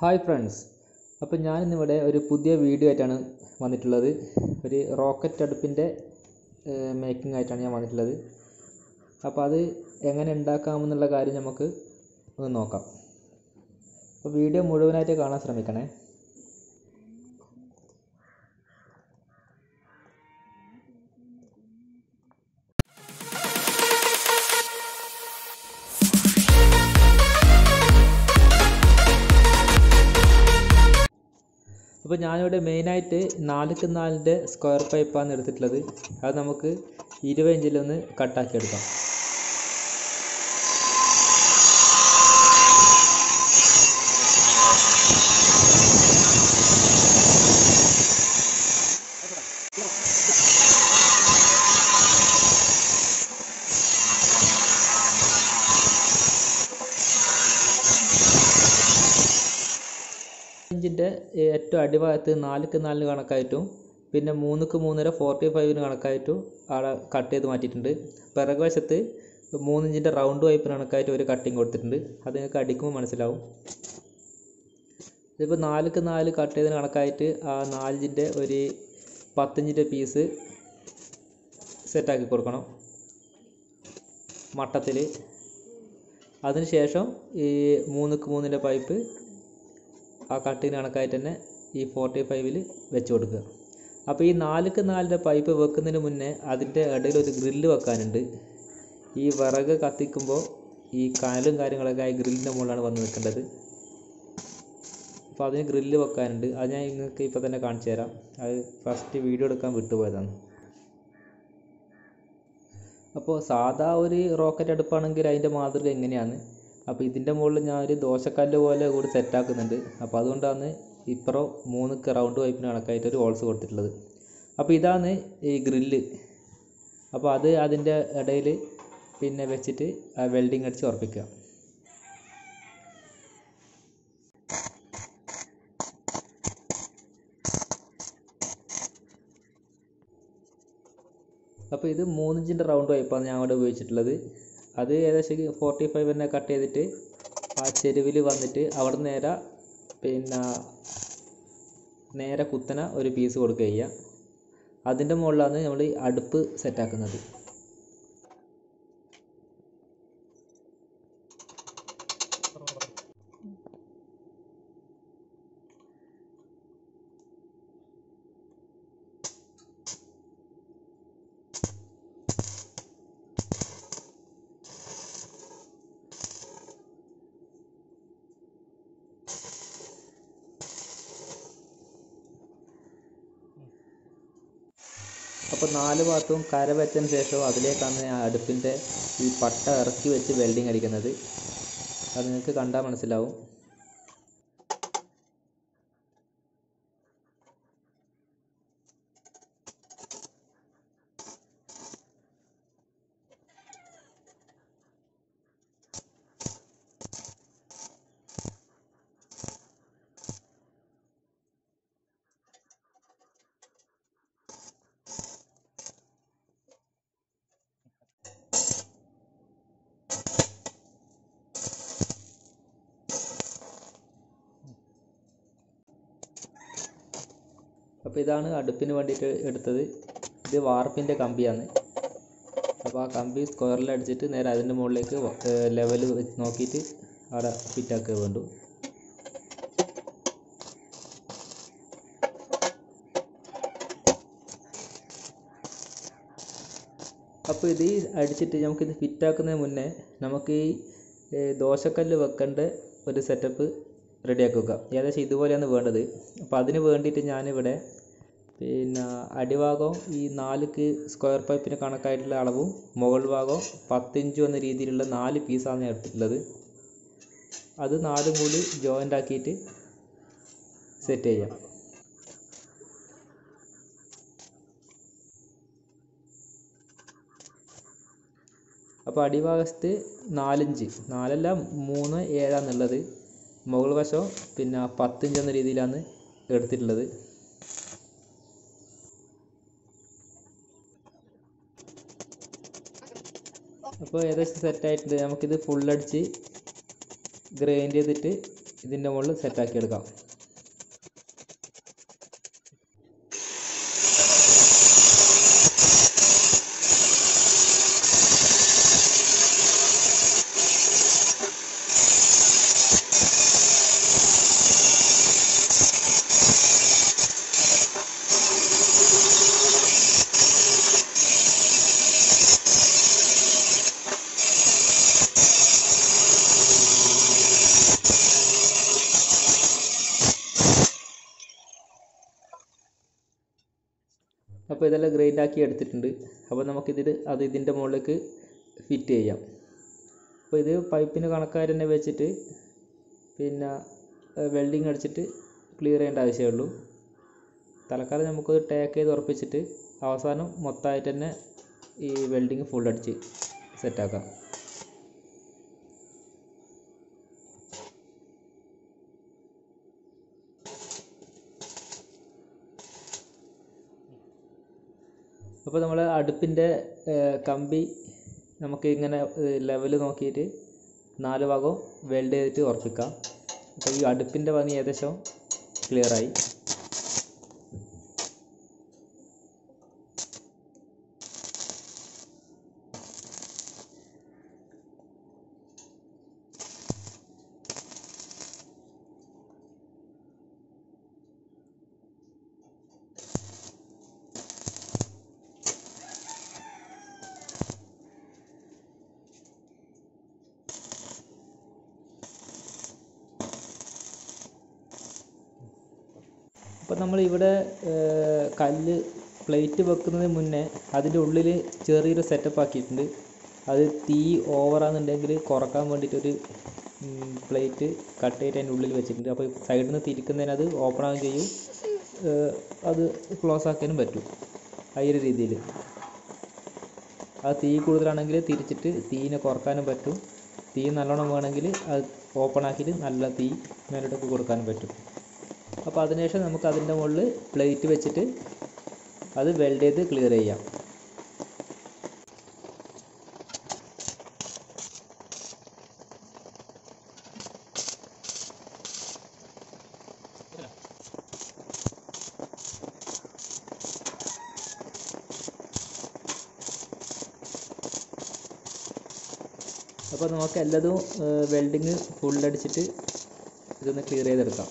Hi friends അപ്പോൾ ഞാനിന്നിവിടെ ഒരു പുതിയ വീഡിയോ ആയിട്ടാണ് വന്നിട്ടുള്ളത് ഒരു റോക്കറ്റ് അടുപ്പിൻ്റെ മേക്കിംഗ് ആയിട്ടാണ് ഞാൻ വന്നിട്ടുള്ളത് അപ്പോൾ അത് എങ്ങനെ ഉണ്ടാക്കാമെന്നുള്ള കാര്യം നമുക്ക് ഒന്ന് നോക്കാം അപ്പോൾ വീഡിയോ മുഴുവനായിട്ട് കാണാൻ ശ്രമിക്കണേ അപ്പോൾ ഞാനിവിടെ മെയിനായിട്ട് നാലുക്ക് നാലിൻ്റെ സ്ക്വയർ പൈപ്പാണ് എടുത്തിട്ടുള്ളത് അത് നമുക്ക് ഇരുപത് ഇഞ്ചിലൊന്ന് കട്ടാക്കി എടുക്കാം ഇഞ്ചിൻ്റെ ഏറ്റവും അടിഭാഗത്ത് നാലുക്ക് നാലിന് കണക്കായിട്ടും പിന്നെ മൂന്നുക്ക് മൂന്നര ഫോർട്ടി ഫൈവിന് കണക്കായിട്ടും അവിടെ കട്ട് ചെയ്ത് മാറ്റിയിട്ടുണ്ട് പിറകുവശത്ത് മൂന്നിഞ്ചിൻ്റെ റൗണ്ട് പൈപ്പിന് കണക്കായിട്ട് ഒരു കട്ടിങ് കൊടുത്തിട്ടുണ്ട് അത് നിങ്ങൾക്ക് അടിക്കുമ്പോൾ മനസ്സിലാവും ഇതിപ്പോൾ നാലുക്ക് നാല് കട്ട് ചെയ്തതിന് കണക്കായിട്ട് ആ നാലിഞ്ചിൻ്റെ ഒരു പത്തിഞ്ചിൻ്റെ പീസ് സെറ്റാക്കി കൊടുക്കണം മട്ടത്തിൽ അതിനുശേഷം ഈ മൂന്നുക്ക് മൂന്നിൻ്റെ പൈപ്പ് ആ കട്ടിന് കണക്കായിട്ട് തന്നെ ഈ ഫോർട്ടി ഫൈവിൽ വെച്ച് കൊടുക്കുക അപ്പോൾ ഈ നാലുക്ക് നാലിൻ്റെ പൈപ്പ് വെക്കുന്നതിന് മുന്നേ അതിൻ്റെ ഇടയിൽ ഒരു ഗ്രില്ല് വെക്കാനുണ്ട് ഈ വിറക് കത്തിക്കുമ്പോൾ ഈ കനലും കാര്യങ്ങളൊക്കെ ആയി ഗ്രില്ലിൻ്റെ മുകളിലാണ് വന്ന് നിൽക്കേണ്ടത് അപ്പോൾ അതിന് ഗ്രില്ല് വെക്കാനുണ്ട് അത് ഞാൻ നിങ്ങൾക്ക് ഇപ്പോൾ തന്നെ കാണിച്ചു തരാം അത് ഫസ്റ്റ് വീഡിയോ എടുക്കാൻ വിട്ടുപോയതാണ് അപ്പോൾ സാധാ ഒരു റോക്കറ്റ് അടുപ്പാണെങ്കിൽ അതിൻ്റെ മാതൃക എങ്ങനെയാണ് അപ്പോൾ ഇതിൻ്റെ മുകളിൽ ഞാൻ ഒരു ദോശക്കല്ല് പോലെ കൂടി സെറ്റാക്കുന്നുണ്ട് അപ്പോൾ അതുകൊണ്ടാണ് ഇപ്പുറം മൂന്ന് റൗണ്ട് പൈപ്പിന് കണക്കായിട്ട് ഒരു ഹോൾസ് കൊടുത്തിട്ടുള്ളത് അപ്പോൾ ഇതാണ് ഈ ഗ്രില്ല് അപ്പോൾ അത് അതിൻ്റെ ഇടയിൽ പിന്നെ വെച്ചിട്ട് വെൽഡിങ് അടിച്ച് ഉറപ്പിക്കുക അപ്പോൾ ഇത് മൂന്നിഞ്ചിൻ്റെ റൗണ്ട് പൈപ്പാണ് ഞാൻ അവിടെ ഉപയോഗിച്ചിട്ടുള്ളത് അത് ഏകദേശം ഫോർട്ടി ഫൈവ് തന്നെ കട്ട് ചെയ്തിട്ട് ആ ചെരുവിൽ വന്നിട്ട് അവിടെ നേരെ പിന്നെ നേരെ കുത്തന ഒരു പീസ് കൊടുക്കുക ചെയ്യുക അതിൻ്റെ മുകളിലാണ് നമ്മൾ അടുപ്പ് സെറ്റാക്കുന്നത് അപ്പോൾ നാല് ഭാഗത്തും കര വെച്ചതിന് ശേഷം അതിലേക്കാണ് ആ അടുപ്പിൻ്റെ ഈ പട്ട ഇറക്കി വെച്ച് വെൽഡിങ് അടിക്കുന്നത് അത് നിങ്ങൾക്ക് കണ്ടാൽ മനസ്സിലാവും അപ്പോൾ ഇതാണ് അടുപ്പിന് വേണ്ടിയിട്ട് എടുത്തത് ഇത് വാർപ്പിൻ്റെ കമ്പിയാണ് അപ്പോൾ ആ കമ്പി സ്ക്വയറിൽ അടിച്ചിട്ട് നേരെ അതിൻ്റെ മുകളിലേക്ക് ലെവൽ വെച്ച് നോക്കിയിട്ട് അവിടെ ഫിറ്റാക്കുക വേണ്ടു അപ്പോൾ ഇത് അടിച്ചിട്ട് നമുക്കിത് ഫിറ്റാക്കുന്നതിന് മുന്നേ നമുക്ക് ഈ ദോശക്കല്ല് വെക്കേണ്ട ഒരു സെറ്റപ്പ് റെഡിയാക്കി വെക്കാം ഏകദേശം ഇതുപോലെയാണ് വേണ്ടത് അപ്പോൾ അതിന് വേണ്ടിയിട്ട് ഞാനിവിടെ പിന്നെ അടിഭാഗം ഈ നാലുക്ക് സ്ക്വയർ പൈപ്പിന് കണക്കായിട്ടുള്ള അളവും മുകൾ ഭാഗം പത്തിഞ്ച് എന്ന രീതിയിലുള്ള നാല് പീസാണ് ഞാൻ എടുത്തിട്ടുള്ളത് അത് നാലും കൂടി ജോയിൻ്റ് ആക്കിയിട്ട് സെറ്റ് ചെയ്യാം അപ്പോൾ അടിഭാഗത്ത് നാലിഞ്ച് നാലല്ല മൂന്ന് ഏഴാന്നുള്ളത് മുകൾ വശം പിന്നെ പത്തിഞ്ച് എന്ന രീതിയിലാണ് എടുത്തിട്ടുള്ളത് അപ്പോൾ ഏകദേശം സെറ്റായിട്ടുണ്ട് നമുക്കിത് ഫുള്ളടിച്ച് ഗ്രൈൻഡ് ചെയ്തിട്ട് ഇതിൻ്റെ മുകളിൽ സെറ്റാക്കി എടുക്കാം അപ്പോൾ ഇതെല്ലാം ഗ്രൈൻഡ് ആക്കി എടുത്തിട്ടുണ്ട് അപ്പോൾ നമുക്കിതിൽ അത് ഇതിൻ്റെ മുകളിലേക്ക് ഫിറ്റ് ചെയ്യാം അപ്പോൾ ഇത് പൈപ്പിന് കണക്കായിട്ട് തന്നെ വെച്ചിട്ട് പിന്നെ വെൽഡിങ് അടിച്ചിട്ട് ക്ലിയർ ചെയ്യേണ്ട ആവശ്യമേ ഉള്ളൂ തൽക്കാലം നമുക്കത് ടാക്ക് ചെയ്ത് ഉറപ്പിച്ചിട്ട് അവസാനം മൊത്തമായിട്ട് തന്നെ ഈ വെൽഡിങ് ഫുൾ അടിച്ച് സെറ്റാക്കാം അപ്പോൾ നമ്മൾ അടുപ്പിൻ്റെ കമ്പി നമുക്ക് ഇങ്ങനെ ലെവൽ നോക്കിയിട്ട് നാല് ഭാഗവും വെൽഡ് ചെയ്തിട്ട് ഉറപ്പിക്കാം അപ്പോൾ ഈ അടുപ്പിൻ്റെ പണി ഏകദേശം ക്ലിയറായി അപ്പോൾ നമ്മൾ ഇവിടെ കല്ല് പ്ലേറ്റ് വെക്കുന്നതിന് മുന്നേ അതിൻ്റെ ഉള്ളിൽ ചെറിയൊരു സെറ്റപ്പ് ആക്കിയിട്ടുണ്ട് അത് തീ ഓവറാണെന്നുണ്ടെങ്കിൽ കുറക്കാൻ വേണ്ടിയിട്ടൊരു പ്ലേറ്റ് കട്ട് ചെയ്തിട്ട് അതിൻ്റെ ഉള്ളിൽ വെച്ചിട്ടുണ്ട് അപ്പോൾ സൈഡിൽ നിന്ന് തിരിക്കുന്നതിന് അത് ഓപ്പൺ ആവുകയും ചെയ്യും ഏഹ് അത് ക്ലോസ് ആക്കാനും പറ്റും ആ ഒരു രീതിയിൽ അത് തീ കൂടുതലാണെങ്കിൽ തിരിച്ചിട്ട് തീനെ കുറക്കാനും പറ്റും തീ നല്ലോണം വേണമെങ്കിൽ അത് ഓപ്പൺ ആക്കിയിട്ട് നല്ല തീ മേലോട്ടൊക്കെ കൊടുക്കാനും പറ്റും അപ്പോൾ അതിനുശേഷം നമുക്ക് അതിൻ്റെ മുകളിൽ പ്ലേറ്റ് വെച്ചിട്ട് അത് വെൽഡ് ചെയ്ത് ക്ലിയർ ചെയ്യാം അപ്പോൾ നമുക്ക് എല്ലാതും വെൽഡിങ് ഫുൾ അടിച്ചിട്ട് ഇതൊന്ന് ക്ലിയർ ചെയ്തെടുക്കാം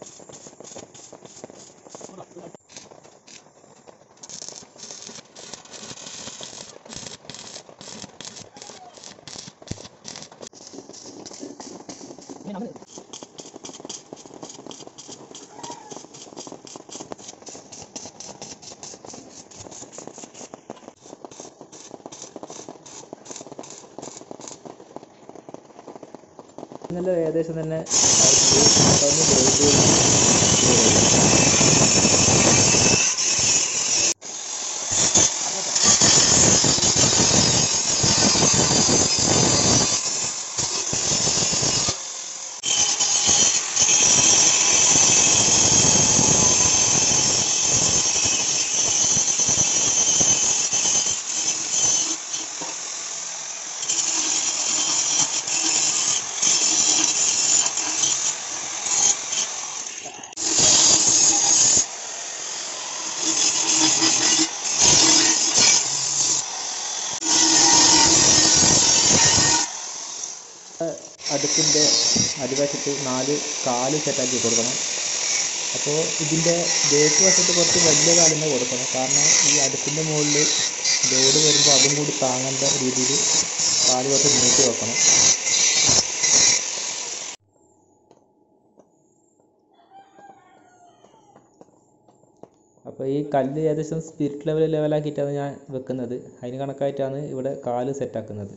ഇന്നലെ ഏകദേശം തന്നെ ആയിട്ടുണ്ട്. അപ്പോൾ ഒന്ന് ഗ്രൈൻഡ് ചെയ്ത് clear ചെയ്യാം. അടുപ്പിൻ്റെ അടിവശത്ത് നാല് കാല് സെറ്റാക്കി കൊടുക്കണം അപ്പോൾ ഇതിൻ്റെ ബേക്ക് വശത്ത് കുറച്ച് വലിയ കാല് തന്നെ കൊടുക്കണം കാരണം ഈ അടുപ്പിൻ്റെ മുകളിൽ ലോഡ് വരുമ്പോൾ അതും കൂടി താങ്ങേണ്ട രീതിയിൽ കാല് കുറച്ച് നീട്ടി വെക്കണം അപ്പോൾ ഈ കല്ല് ഏകദേശം സ്പിരിറ്റ് ലെവൽ ലെവലാക്കിയിട്ടാണ് ഞാൻ വെക്കുന്നത് അതിന് കണക്കായിട്ടാണ് ഇവിടെ കാല് സെറ്റാക്കുന്നത്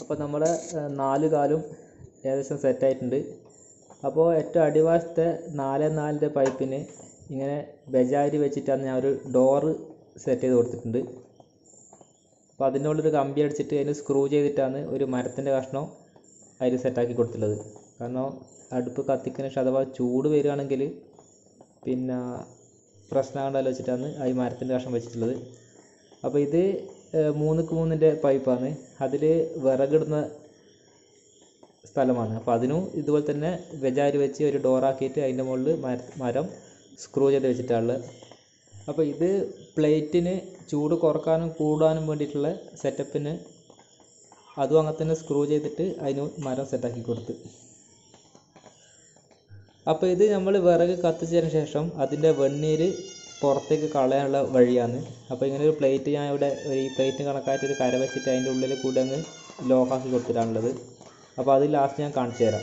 അപ്പോൾ നമ്മുടെ ഏഹ്, നാല് കാലും ഏകദേശം സെറ്റായിട്ടുണ്ട് അപ്പോൾ ഏറ്റവും അടിവശത്തെ നാല് നാലിൻ്റെ പൈപ്പിന് ഇങ്ങനെ ബജാരി വെച്ചിട്ടാണ് ഞാൻ ഒരു ഡോറ് സെറ്റ് ചെയ്ത് കൊടുത്തിട്ടുണ്ട് അപ്പോൾ അതിൻ്റെ ഉള്ളിൽ ഒരു കമ്പി അടിച്ചിട്ട് അതിന് സ്ക്രൂ ചെയ്തിട്ടാണ് ഒരു മരത്തിൻ്റെ കഷ്ണം അതിൽ സെറ്റാക്കി കൊടുത്തിട്ടുള്ളത് കാരണം അടുപ്പ് കത്തിക്കുന്ന ശേഷം അഥവാ ചൂട് വരികയാണെങ്കിൽ പിന്നെ പ്രശ്നമുണ്ടല്ലോ വെച്ചിട്ടാണ് ആ ഈ മരത്തിൻ്റെ കഷ്ണം വെച്ചിട്ടുള്ളത് അപ്പോൾ ഇത് ഏഹ്, മൂന്നുക്ക് മൂന്നിൻ്റെ പൈപ്പാണ് അതിൽ വിറകിടുന്ന സ്ഥലമാണ് അപ്പോൾ അതിനും ഇതുപോലെ തന്നെ വെജാരി വെച്ച് ഒരു ഡോറാക്കിയിട്ട് അതിൻ്റെ മുകളിൽ മര മരം സ്ക്രൂ ചെയ്ത് വെച്ചിട്ടാണുള്ളത് അപ്പോൾ ഇത് പ്ലേറ്റിന് ചൂട് കുറക്കാനും കൂടാനും വേണ്ടിയിട്ടുള്ള സെറ്റപ്പിന് അതും അങ്ങനെ തന്നെ സ്ക്രൂ ചെയ്തിട്ട് അതിന് മരം സെറ്റാക്കി കൊടുത്ത് അപ്പോൾ ഇത് നമ്മൾ വിറക് കത്തിച്ചതിന് ശേഷം അതിൻ്റെ വെണ്ണീര് പുറത്തേക്ക് കളയാനുള്ള വഴിയാണ് അപ്പോൾ ഇങ്ങനെ ഒരു പ്ലേറ്റ് ഞാൻ ഇവിടെ ഒരു ഈ പ്ലേറ്റ് കണക്കായിട്ട് ഒരു കര വെച്ചിട്ട് അതിൻ്റെ ഉള്ളിൽ കൂടെ അങ്ങ് ലോക്കാക്കി കൊടുത്തിട്ടാണുള്ളത് അപ്പോൾ അത് ലാസ്റ്റ് ഞാൻ കാണിച്ചു തരാം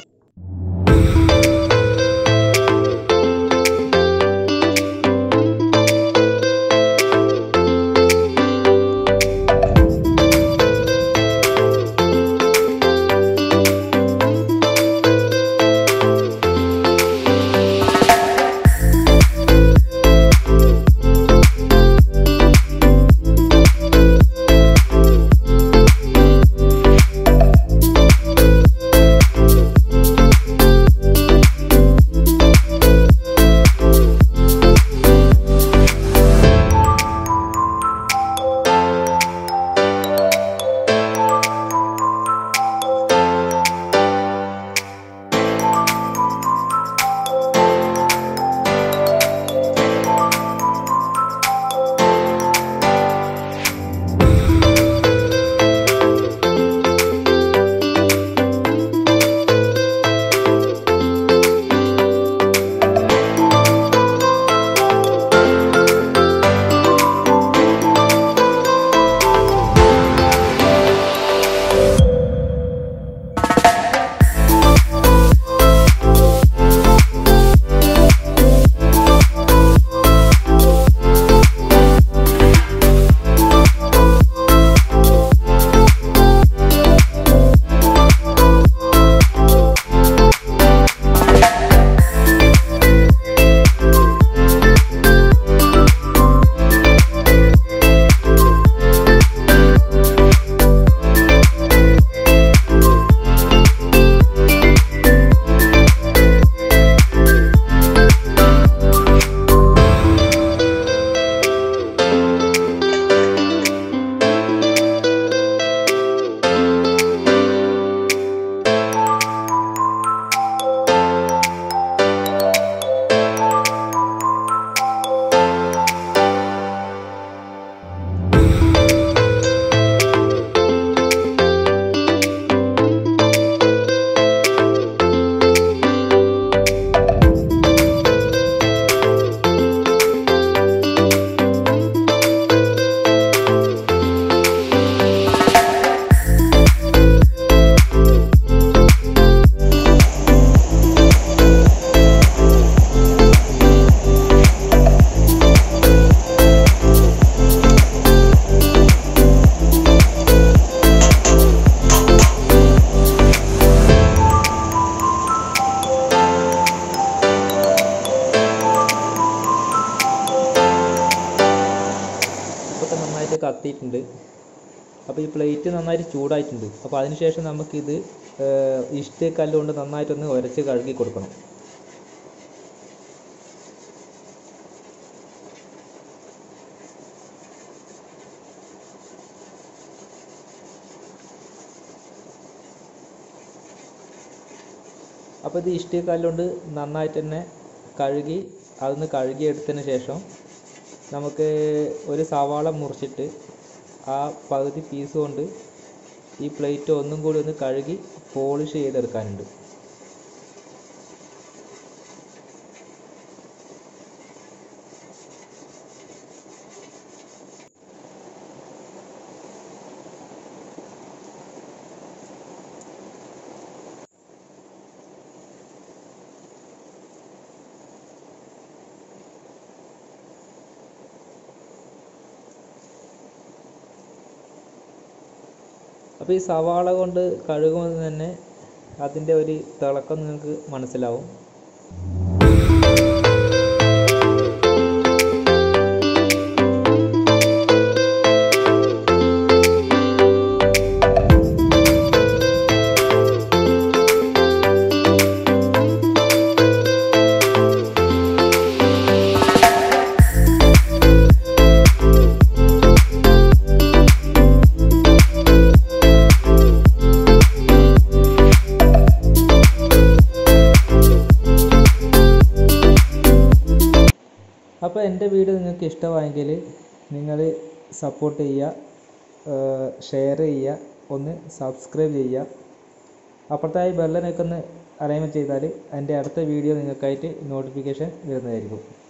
ഇതൊക്കെ നന്നായിട്ട് കത്തിയിട്ടുണ്ട് അപ്പോൾ ഈ പ്ലേറ്റ് നന്നായിട്ട് ചൂടായിട്ടുണ്ട് അപ്പോൾ അതിനുശേഷം നമുക്കിത് ഇഷ്ടി കല്ലുകൊണ്ട് നന്നായിട്ടൊന്ന് ഉരച്ച് കഴുകി കൊടുക്കണം അപ്പോൾ ഇത് ഇഷ്ടി കല്ലുകൊണ്ട് നന്നായിട്ട് തന്നെ കഴുകി അതൊന്ന് കഴുകിയെടുത്തതിന് ശേഷം നമുക്ക് ഒരു സവാള മുറിച്ചിട്ട് ആ പകുതി പീസ് കൊണ്ട് ഈ പ്ലേറ്റ് ഒന്നും കൂടി ഒന്ന് കഴുകി പോളിഷ് ചെയ്തെടുക്കാനുണ്ട് അപ്പോൾ ഈ സവാള കൊണ്ട് കഴുകുമ്പോൾ തന്നെ അതിൻ്റെ ഒരു തിളക്കം നിങ്ങൾക്ക് മനസ്സിലാവും അപ്പോൾ എൻ്റെ വീഡിയോ നിങ്ങൾക്ക് ഇഷ്ടമായെങ്കിൽ നിങ്ങൾ സപ്പോർട്ട് ചെയ്യുക ഷെയർ ചെയ്യുക ഒന്ന് സബ്സ്ക്രൈബ് ചെയ്യുക അപ്പുറത്തായി ബെല്ലനൊക്കെ ഒന്ന് അലൈൻമെൻറ്റ് ചെയ്താൽ എൻ്റെ അടുത്ത വീഡിയോ നിങ്ങൾക്കായിട്ട് നോട്ടിഫിക്കേഷൻ വരുന്നതായിരിക്കും